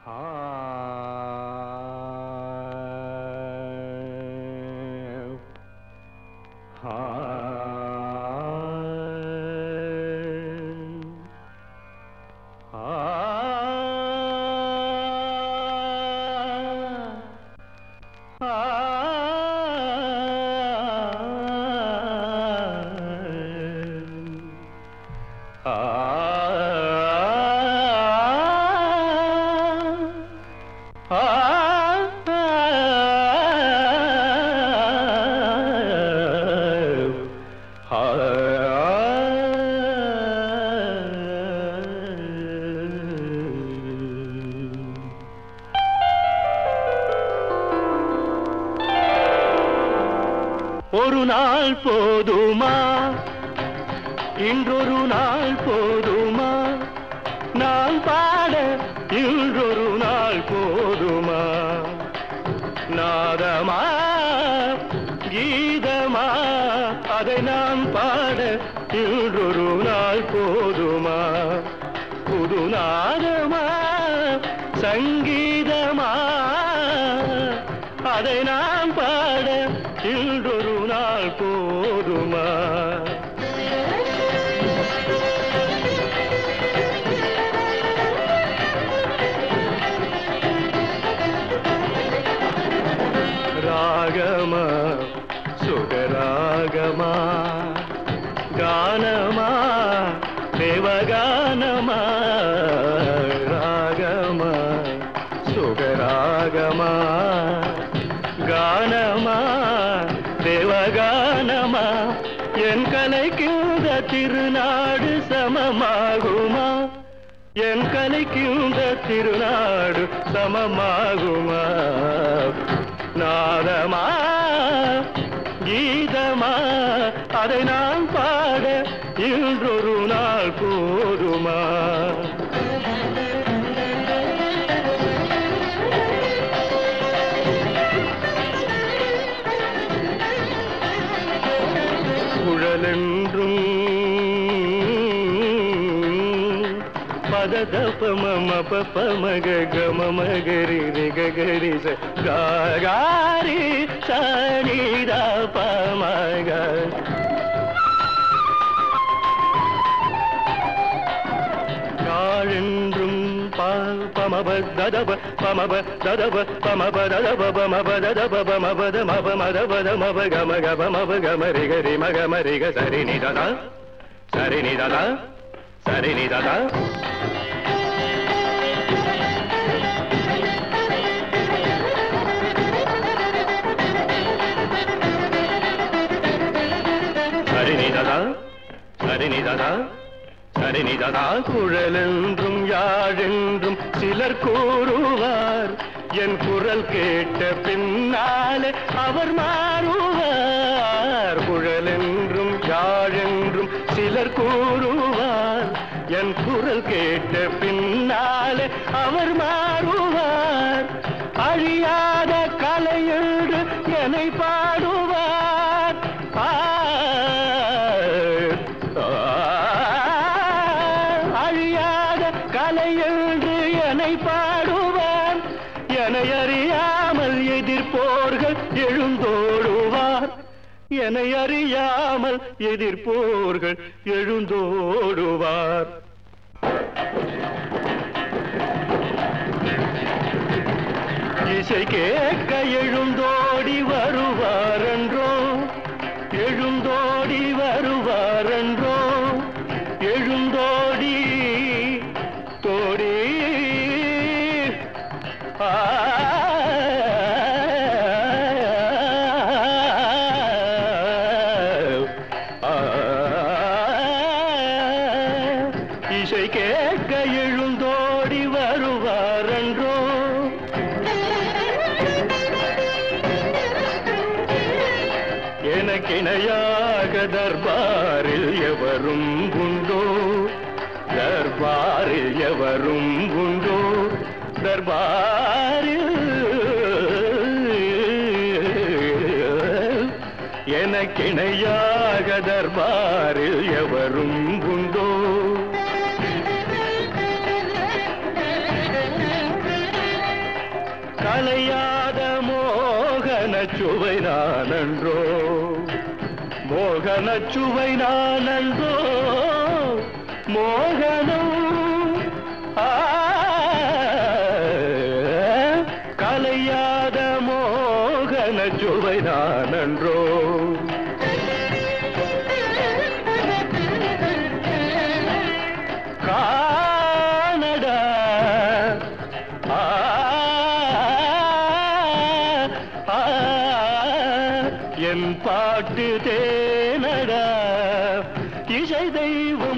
ஒரு நாள் போதுமா இன்றொரு நாள் போதுமா நான் பாட இன்றொரு நாள் போதுமா நாதமா கீதமா அதை நான் பாட இன்றொரு நாள் போதுமா புது நாதமா சங்கீதமா அதை நான் பாட இன்றொரு நாள் போதுமா ராகமா சுகராகமா கானமா தேவகானமா ராகமா சுகராகமா கானமா தேவகானமா என் கலைக்குந்த திருநாடு சமமாகுமா என் கலைக்குந்த திருநாடு சமமாகுமா நாதமா கீதமா அதை நான் பாட இன்றொரு நாள் போதுமா குழலென்றும் பதத பமம பமக கம மகரி ரிக கரி ச காரி சனித பமக யாழென்றும் பால் பமப ததப பமப ததப பமப ததப பமப ததப பமப தமப மதப தமப கம கப மப கம ரிக ரி மக மரிக சரி நி ததா சரி நி ததா சரி நி ததா சரி நி ததா சரி நி ததா சரி நி ததா குழலென்றும் யாழென்றும் சிலர் கூறுவார் என் குரல் கேட்ட பின்னாலே அவர் மாறுவார் குழலென்றும் யாழென்றும் சிலர் கூறுவார் என் குரல் கேட்ட பின்னாலே அவர் மாறுவார் அழியாத கலையோடு என்னை பாடுவார் ஆ, ஆ, அழியாத கலையென்று என்னை பாடுவார் என்னை அறியாமல் எதிர்ப்போர்கள் எழுந்தோடுவார் என்னை அறியாமல் எதிர்ப்போர்கள் எழுந்தோடுவார் இசை கேட்க எழுந்தோடி வருவாரென்றோ எழுந்தோடி வருவாரென்றோ எழுந்தோடி தோடி ஆ இசை கேட்க எழுந்தோடி வருவாரென்றோ எனக்கிணையாக தர்பாரில் எவரும் உண்டோ தர்பாரில் எவரும் உண்டோ தர்பாரில் எனக்கிணையாக தர்பாரில் எவரும் உண்டோ கலையாத மோகன சுவை நானன்றோ மோகன சுவை நானன்றோ மோகனம் ஆ, கலையாத மோகன சுவை நானன்றோ காணடா ஆ, ஆ, என் பாட்டு தேனடா இசை தெய்வம்